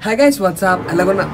Hi guys what's up ఎలాగున్నా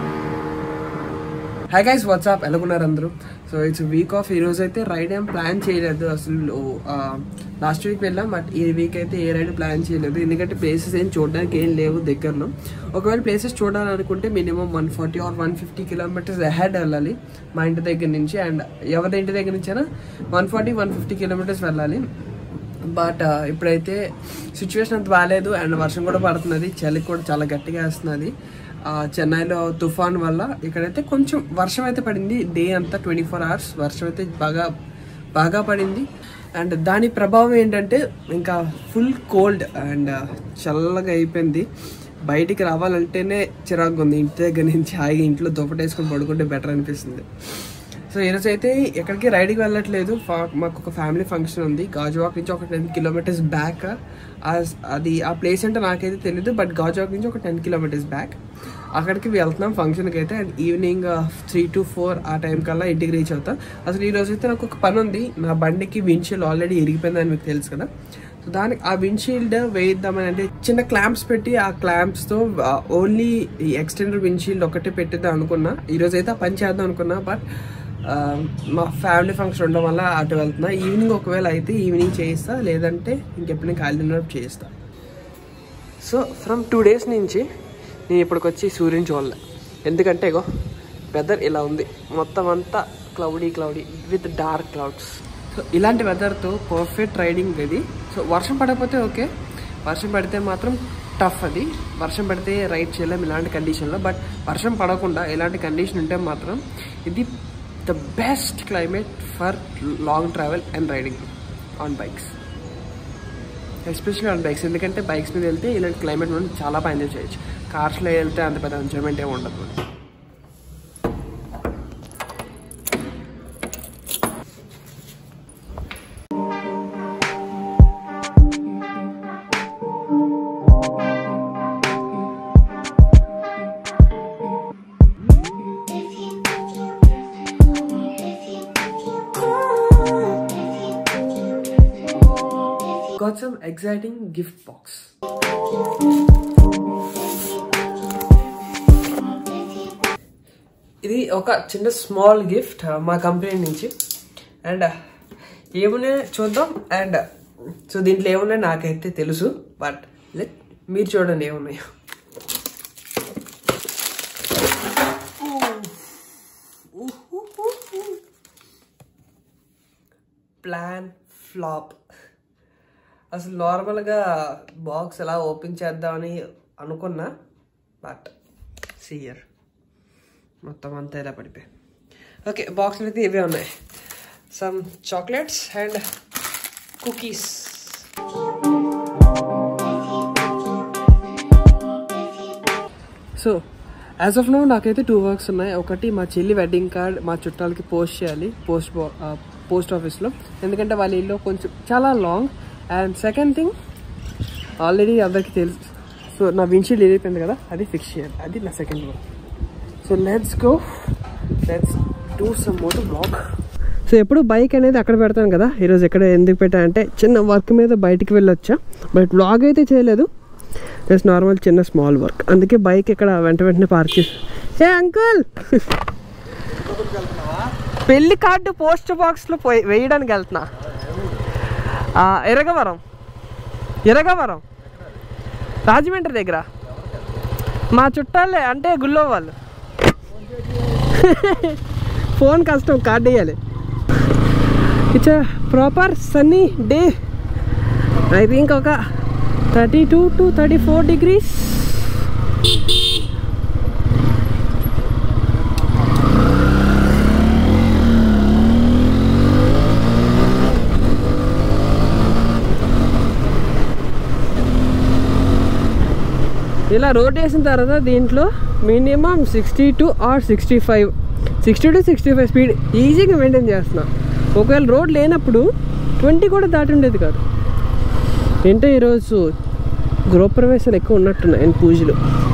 hi guys what's up ఎలాగున్నారు అందరూ సో ఇట్స్ వీక్ ఆఫ్ ఈ రోజు అయితే రైడ్ ఏం ప్లాన్ చేయలేదు అసలు లాస్ట్ వీక్ వెళ్ళాం బట్ ఈ వీక్ అయితే ఏ రైడ్ ప్లాన్ చేయలేదు ఎందుకంటే ప్లేసెస్ ఏం చూడడానికి ఏం లేవు దగ్గరలో ఒకవేళ ప్లేసెస్ చూడాలనుకుంటే minimum one forty or one fifty kilometres ahead వెళ్ళాలి మా ఇంటి దగ్గర నుంచి అండ్ ఎవరి ఇంటి దగ్గర నుంచి అయినా one forty one fifty kilometres వెళ్ళాలి బట్ ఇప్పుడైతే సిచ్యువేషన్ అంత బాగాలేదు అండ్ వర్షం కూడా పడుతున్నది చలి కూడా చాలా గట్టిగా వేస్తున్నది ఆ, చెన్నైలో తుఫాన్ వల్ల ఇక్కడైతే కొంచెం వర్షం అయితే పడింది డే అంతా ట్వంటీ ఫోర్ అవర్స్ వర్షం అయితే బాగా బాగా పడింది అండ్ దాని ప్రభావం ఏంటంటే ఇంకా ఫుల్ కోల్డ్ అండ్ చల్లగా అయిపోయింది బయటికి రావాలంటేనే చిరాకు ఉంది ఇంటి దగ్గర నుంచి హాయిగా ఇంట్లో దుప్పటేసుకొని పడుకుంటే బెటర్ అనిపిస్తుంది సో ఈరోజు అయితే ఎక్కడికి రైడ్కి వెళ్ళట్లేదు ఫా- మాకు ఒక ఫ్యామిలీ ఫంక్షన్ ఉంది గాజువాక్ నుంచి ఒక టెన్ కిలోమీటర్స్ బ్యాక్ అది ఆ ప్లేస్ అంటే నాకైతే తెలియదు బట్ గాజువాక్ నుంచి ఒక టెన్ కిలోమీటర్స్ బ్యాక్ అక్కడికి వెళ్తున్నాం ఫంక్షన్కి అయితే and evening three to four ఆ టైం కల్లా ఇంటికి రీచ్ అవుతాం అసలు ఈ రోజు అయితే నాకు ఒక పని ఉంది నా బండికి విండ్షీల్డ్ ఆల్రెడీ ఇరిగిపోయిందని మీకు తెలుసు కదా సో దానికి ఆ విండ్షీల్డ్ వేయిద్దామని అంటే చిన్న క్లాంప్స్ పెట్టి ఆ క్లాంప్స్తో ఓన్లీ ఈ ఎక్స్టెండర్ విండ్షీల్డ్ ఒకటే పెట్టిద్దాం అనుకున్నా ఈరోజు అయితే ఆ పని చేద్దాం అనుకున్నా బట్ ఆ, మా ఫ్యామిలీ ఫంక్షన్ ఉండడం వల్ల అటు వెళ్తున్నా ఈవినింగ్ ఒకవేళ అయితే ఈవినింగ్ చేయిస్తా లేదంటే ఇంకెప్పుడు ఖాళీ ఉన్నప్పుడు చేయిస్తా సో ఫ్రమ్ టూ డేస్ నుంచి నేను ఇప్పటికి వచ్చి సూర్యుని చూడలే ఎందుకంటే ఇగో వెదర్ ఇలా ఉంది మొత్తం అంతా cloudy cloudy with dark clouds so ఇలాంటి వెదర్తో పర్ఫెక్ట్ రైడింగ్ ఇది సో వర్షం పడకపోతే ఓకే వర్షం పడితే మాత్రం టఫ్ అది వర్షం పడితే రైడ్ చేయలేం ఇలాంటి కండిషన్లో బట్ వర్షం పడకుండా ఇలాంటి కండిషన్ ఉంటే మాత్రం ఇది the best climate for long travel and riding on bikes especially on bikes ఎందుకంటే బైక్స్ మీద వెళ్తే ఇలాంటి క్లైమేట్ మనం చాలా బాగా ఎంజాయ్ చేయొచ్చు కార్స్లో వెళ్తే అంత పెద్ద ఎంజాయ్మెంట్ ఏమి ఉండదు got some exciting gift box. ఇది ఒక చిన్న స్మాల్ గిఫ్ట్ మా కంపెనీ నుంచి అండ్ ఏమున్నాయో చూద్దాం అండ్ సో దీంట్లో ఏమున్నాయో నాకైతే తెలుసు బట్ లెట్ మీరు చూడండి ఏమున్నాయో ప్లాన్ ఫ్లాప్ అసలు నార్మల్గా బాక్స్ ఎలా ఓపెన్ చేద్దామని అనుకున్నా బట్ సియర్ మొత్తం అంతా ఇలా పడిపోయి ఓకే బాక్స్లో అయితే ఇవే ఉన్నాయి some chocolates and cookies so as of now నాకైతే టూ వర్క్స్ ఉన్నాయి ఒకటి మా చెల్లి వెడ్డింగ్ కార్డ్ మా చుట్టాలకి పోస్ట్ చేయాలి పోస్ట్ పోస్ట్ ఆఫీస్లో ఎందుకంటే వాళ్ళ ఇల్లు కొంచెం చాలా long and second thing already అందరికీ తెలుసు సో నా విన్షీల్డ్ ఏదైపోయింది కదా అది ఫిక్స్ చేయాలి అది నా second work so let's go let's do some motor blog so ఎప్పుడు బైక్ అనేది అక్కడ పెడతాను కదా ఈరోజు ఎక్కడ ఎందుకు పెట్టా అంటే చిన్న వర్క్ మీద బయటికి వెళ్ళొచ్చా బట్ బ్లాగ్ అయితే చేయలేదు జస్ట్ నార్మల్ చిన్న స్మాల్ వర్క్ అందుకే బైక్ ఇక్కడ వెంట వెంటనే పార్క్ చేసి ఏ అంకుల్ పెళ్లి కార్డు పోస్ట్ బాక్స్లో పోయి వేయడానికి వెళ్తున్నా ఆ, ఎరగవరం ఎరగవరం రాజమండ్రి దగ్గర మా చుట్టాలే అంటే గుళ్ళో వాళ్ళు ఫోన్ కష్టం కార్డ్ వేయాలి it's proper sunny day I think ఒక thirty two to thirty four degrees ఇలా రోడ్ వేసిన తర్వాత దీంట్లో minimum sixty two or sixty five sixty to sixty five speed ఈజీగా మెయింటైన్ చేస్తున్నా ఒకవేళ రోడ్ లేనప్పుడు ట్వంటీ కూడా దాటి ఉండేది కాదు ఏంటో ఈరోజు గృహప్రవేశాలు ఎక్కువ ఉన్నట్టున్నాయి అండ్ పూజలు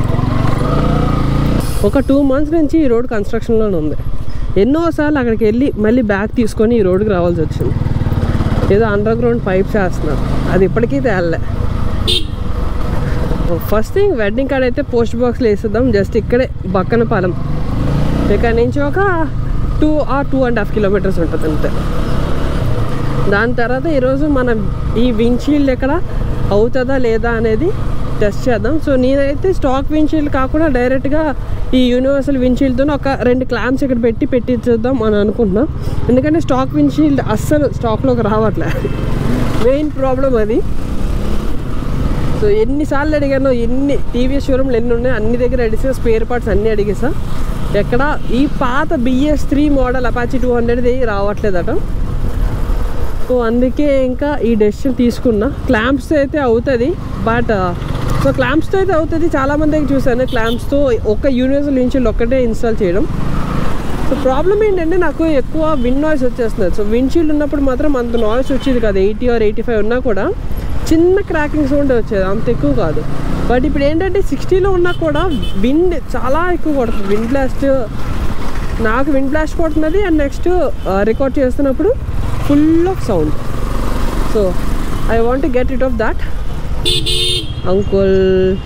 ఒక టూ మంత్స్ నుంచి ఈ రోడ్ కన్స్ట్రక్షన్లోనే ఉంది ఎన్నోసార్లు అక్కడికి వెళ్ళి మళ్ళీ బ్యాక్ తీసుకొని ఈ రోడ్కి రావాల్సి వచ్చింది ఏదో అండర్ గ్రౌండ్ పైప్స్ వేస్తున్నారు అది ఇప్పటికీ తేలలే ఫస్ట్ థింగ్ వెడ్డింగ్ కార్డ్ అయితే పోస్ట్ బాక్స్లో వేసేద్దాం జస్ట్ ఇక్కడే బక్కన పాలెం ఇక్కడ నుంచి ఒక two or two and half kilometres ఉంటుంది అంతే దాని తర్వాత ఈరోజు మనం ఈ విండ్షీల్డ్ ఎక్కడ అవుతుందా లేదా అనేది టెస్ట్ చేద్దాం సో నేనైతే స్టాక్ విండ్షీల్డ్ కాకుండా డైరెక్ట్గా ఈ యూనివర్సల్ విండ్షీల్డ్తో ఒక రెండు క్లాంప్స్ ఇక్కడ పెట్టి పెట్టించేద్దాం అని అనుకుంటున్నాం ఎందుకంటే స్టాక్ విండ్షీల్డ్ అస్సలు స్టాక్లోకి రావట్లే మెయిన్ ప్రాబ్లం అది సో ఎన్నిసార్లు అడిగాను ఎన్ని టీవీఎస్ షోరూమ్లు ఎన్ని ఉన్నాయి అన్ని దగ్గర అడిగిసా స్పేర్ పార్ట్స్ అన్నీ అడిగేసా ఎక్కడ ఈ పాత BS three model Apache two హండ్రెడ్ది రావట్లేదట సో అందుకే ఇంకా ఈ డెసిషన్ తీసుకున్నా క్లాంప్స్తో అయితే అవుతుంది బట్ సో క్లాంప్స్తో అయితే అవుతుంది చాలామంది దగ్గర చూసాను క్లాంప్స్తో ఒక యూనివర్సల్ విండ్షీల్డ్ ఒక్కటే ఇన్స్టాల్ చేయడం సో ప్రాబ్లం ఏంటంటే నాకు ఎక్కువ విండ్ నాయిస్ వచ్చేస్తుంది సో విండ్షీల్డ్ ఉన్నప్పుడు మాత్రం అంత నాయిస్ వచ్చేది కాదు ఎయిటీ ఆర్ ఎయిటీ ఫైవ్ ఉన్నా కూడా చిన్న క్రాకింగ్ సౌండ్ వచ్చేది అంత ఎక్కువ కాదు బట్ ఇప్పుడు ఏంటంటే సిక్స్టీలో ఉన్నా కూడా విండ్ చాలా ఎక్కువ కొడుతుంది విండ్ బ్లాస్ట్ నాకు విండ్ బ్లాస్ట్ కొడుతున్నది అండ్ నెక్స్ట్ రికార్డ్ చేస్తున్నప్పుడు full of sound so I want get it off that uncle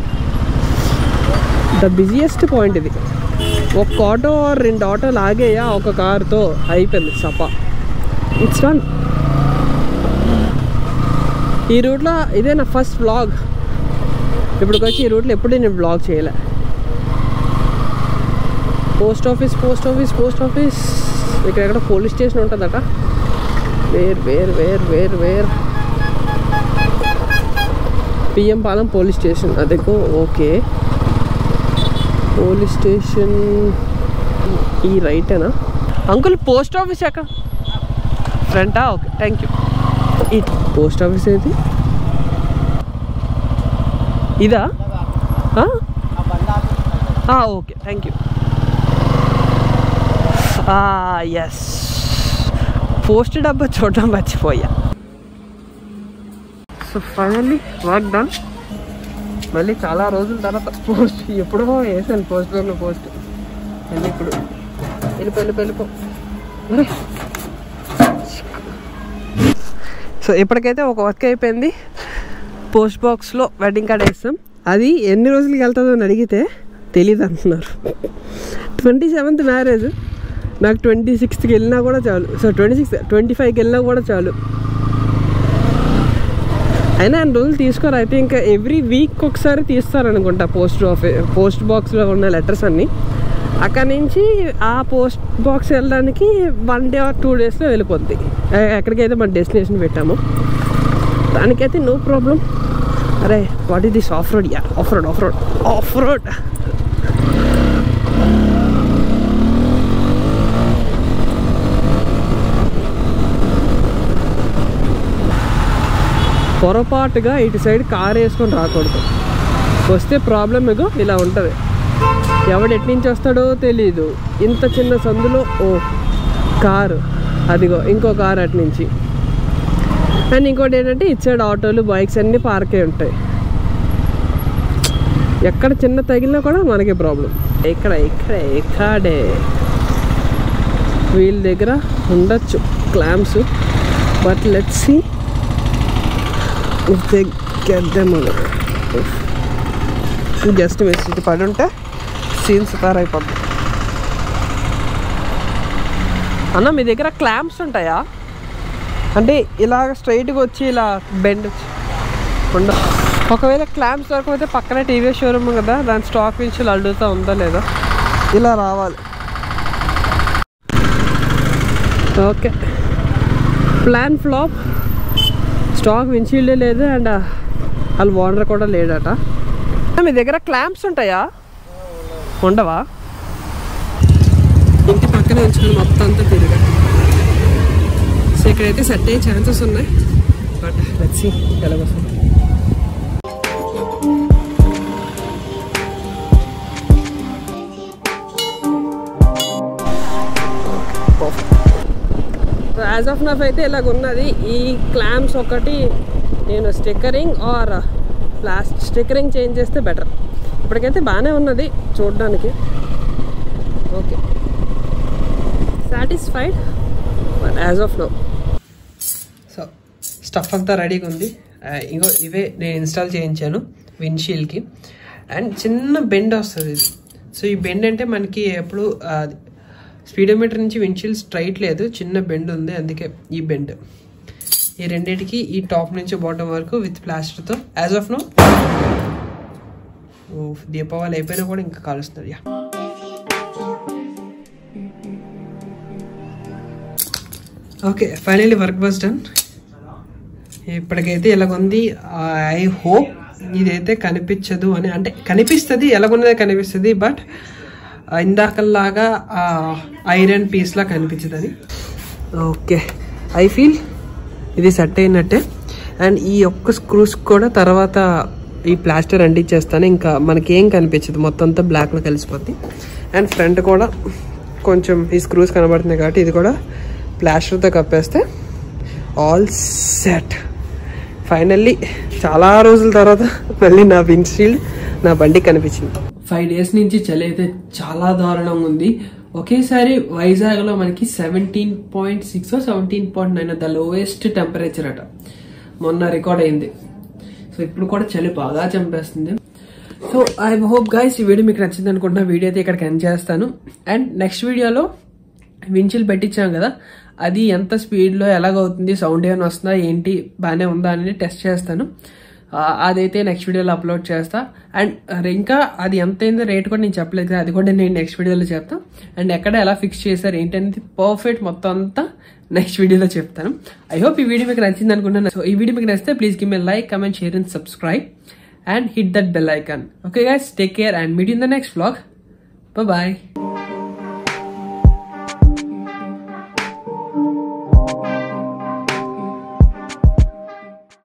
the busiest point ఇది ఒక ఆటో ఆర్ రెండు ఆటోలు ఆగేయా ఒక కార్తో అయిపోయింది సపా ఇట్స్ డన్ ఈ రూట్లో ఇదే నా ఫస్ట్ వ్లాగ్ ఇప్పటికి వచ్చి ఈ రూట్లో ఎప్పుడూ నేను వ్లాగ్ చేయలే post office post office post office ఇక్కడ ఎక్కడ పోలీస్ స్టేషన్ ఉంటుందట where where where where where PM Palem police station అదేకో ఓకే పోలీస్ స్టేషన్ ఈ రైటేనా అంకుల్ పోస్ట్ ఆఫీస్ ఎక్కడ ఫ్రంటా ఓకే థ్యాంక్ యూ ఈ పోస్ట్ ఆఫీస్ ఏది ఇదా okay thank you yes post డబ్బా చూడడం మర్చిపోయా సో ఫైనల్లీ వర్క్ డన్ మళ్ళీ చాలా రోజుల తర్వాత పోస్ట్ ఎప్పుడో వేసాను పోస్ట్ బ్యాంక్లో పోస్ట్ మళ్ళీ ఇప్పుడు వెళ్ళిపో వెళ్ళిపో వెళ్ళిపో అరే. సో ఇప్పటికైతే ఒక వర్క్ అయిపోయింది పోస్ట్ బాక్స్లో వెడ్డింగ్ కార్డ్ వేస్తాం అది ఎన్ని రోజులకి వెళ్తుందో అని అడిగితే తెలియదు అంటున్నారు ట్వంటీ సెవెంత్ మ్యారేజ్ నాకు ట్వంటీ సిక్స్త్కి వెళ్ళినా కూడా చాలు సో ట్వంటీ సిక్స్త్ ట్వంటీ ఫైవ్కి వెళ్ళినా కూడా చాలు అయినా అన్ని రోజులు తీసుకోరు అయితే ఇంకా ఎవ్రీ వీక్ ఒకసారి తీస్తారనుకుంటా పోస్ట్ ఆఫీస్ పోస్ట్ బాక్స్లో ఉన్న లెటర్స్ అన్నీ అక్కడ నుంచి ఆ పోస్ట్ బాక్స్ వెళ్ళడానికి వన్ డే ఆర్ టూ డేస్లో వెళ్ళిపోద్ది ఎ- ఎక్కడికైతే మన డెస్టినేషన్ పెట్టామో దానికైతే నో ప్రాబ్లం అరే what is this off road yeah off road off road off road పొరపాటుగా ఇటు సైడ్ కార్ వేసుకొని రాకూడదు వస్తే ప్రాబ్లం ఇగో ఇలా ఉంటుంది ఎవడు ఎటు నుంచి వస్తాడో తెలీదు ఇంత చిన్న సందులో ఓ కారు అదిగో ఇంకో కారు అటు నుంచి అండ్ ఇంకోటి ఏంటంటే ఇటు సైడ్ ఆటోలు బైక్స్ అన్నీ పార్క్ అయి ఉంటాయి ఎక్కడ చిన్న తగిలినా కూడా మనకే ప్రాబ్లం ఇక్కడ ఇక్కడ ఇక్కడే వీళ్ళ దగ్గర ఉండొచ్చు clamps but let see if they get them just miss ఇటు పడి ఉంటే సీన్స్ తయారైపోద్ది అన్న మీ దగ్గర క్లాంప్స్ ఉంటాయా అంటే ఇలా స్ట్రైట్గా వచ్చి ఇలా బెండ్ ఉండ ఒకవేళ క్లాంప్స్ దొరకపోతే పక్కనే టీవీ షోరూమ్ కదా దాని స్టాక్ నుంచి అడుగుతా ఉందా లేదా ఇలా రావాలి okay plan flop stock windshield లేదు అండ్ వాళ్ళ ఓనర్ కూడా లేడట మీ దగ్గర క్లాంప్స్ ఉంటాయా ఉండవా ఇంటి పక్కనే ఉంచుకుని మొత్తం అంతా తిరిగా సో ఇక్కడైతే సెట్ అయ్యే ఛాన్సెస్ ఉన్నాయి బట్ లెట్స్ సీ ఎలాగొస్తుంది సో యాజ్ ఆఫ్ నఫ్ అయితే ఇలాగ ఉన్నది ఈ క్లాంప్స్ ఒకటి నేను స్టిక్కరింగ్ ఆర్ ప్లాస్ట్ స్టిక్కరింగ్ చేంజ్ చేస్తే బెటర్ ఇప్పటికైతే బాగానే ఉన్నది చూడడానికి okay satisfied but as of now so stuff అంతా రెడీగా ఉంది ఆ, ఇంకో ఇవే నేను ఇన్స్టాల్ చేయించాను విండ్షీల్డ్కి అండ్ చిన్న బెండ్ వస్తుంది ఇది సో ఈ బెండ్ అంటే మనకి ఎప్పుడు స్పీడోమీటర్ నుంచి విండ్షీల్డ్ స్ట్రైట్ లేదు చిన్న బెండ్ ఉంది అందుకే ఈ బెండ్ ఈ రెండింటికి ఈ టాప్ నుంచి బాటమ్ వరకు విత్ ప్లాస్టర్తో యాజ్ ఆఫ్ నో ఓ దీపావళి అయిపోయినా కూడా ఇంకా కాలుస్తున్నారు yeah okay finally work was done ఇప్పటికైతే ఎలాగుంది ఐ హోప్ ఇదైతే కనిపించదు అని అంటే కనిపిస్తుంది ఎలాగున్నదే కనిపిస్తుంది బట్ ఇందాకల్లాగా ఐరన్ పీస్లా కనిపించదు అని ఓకే ఐ ఫీల్ ఇది సెట్ అయినట్టే అండ్ ఈ ఒక్క స్క్రూస్ కూడా తర్వాత ఈ ప్లాస్టర్ అంటించేస్తాను ఇంకా మనకి ఏం కనిపించదు మొత్తం అంతా బ్లాక్లో కలిసిపోద్ది అండ్ ఫ్రంట్ కూడా కొంచెం ఈ స్క్రూస్ కనబడుతున్నాయి కాబట్టి ఇది కూడా ప్లాస్టర్తో కప్పేస్తే ఆల్ సెట్ ఫైనల్లీ చాలా రోజుల తర్వాత మళ్ళీ నా విండ్షీల్డ్ నా బండి కనిపించింది ఫైవ్ డేస్ నుంచి చలి అయితే చాలా దారుణంగా ఉంది ఒకేసారి వైజాగ్లో మనకి seventeen point six seventeen point nine the lowest temperature అట మొన్న రికార్డ్ అయింది సో ఇప్పుడు కూడా చలి బాగా చంపేస్తుంది సో ఐ హోప్ గైస్ ఈ వీడియో మీకు నచ్చింది అనుకుంటున్నా వీడియో అయితే ఇక్కడికి ఎండ్ చేస్తాను అండ్ నెక్స్ట్ వీడియోలో వించిల్ పెట్టించాం కదా అది ఎంత స్పీడ్లో ఎలాగవుతుంది సౌండ్ ఏమైనా వస్తుందా ఏంటి బాగానే ఉందా అని టెస్ట్ చేస్తాను ఆ, అదైతే నెక్స్ట్ వీడియోలో అప్లోడ్ చేస్తా అండ్ ఇంకా అది ఎంత అయిందో రేట్ కూడా నేను చెప్పలేదు కదా అది కూడా నేను నెక్స్ట్ వీడియోలో చెప్తాను అండ్ ఎక్కడ ఎలా ఫిక్స్ చేశారు ఏంటనేది పర్ఫెక్ట్ మొత్తం అంతా నెక్స్ట్ వీడియోలో చెప్తాను ఐ హోప్ ఈ వీడియో మీకు నచ్చింది అనుకుంటున్నాను సో ఈ వీడియో మీకు నచ్చితే ప్లీజ్ గివ్ మీ like comment share and subscribe and hit that bell icon okay guys take care and meet in the next vlog bye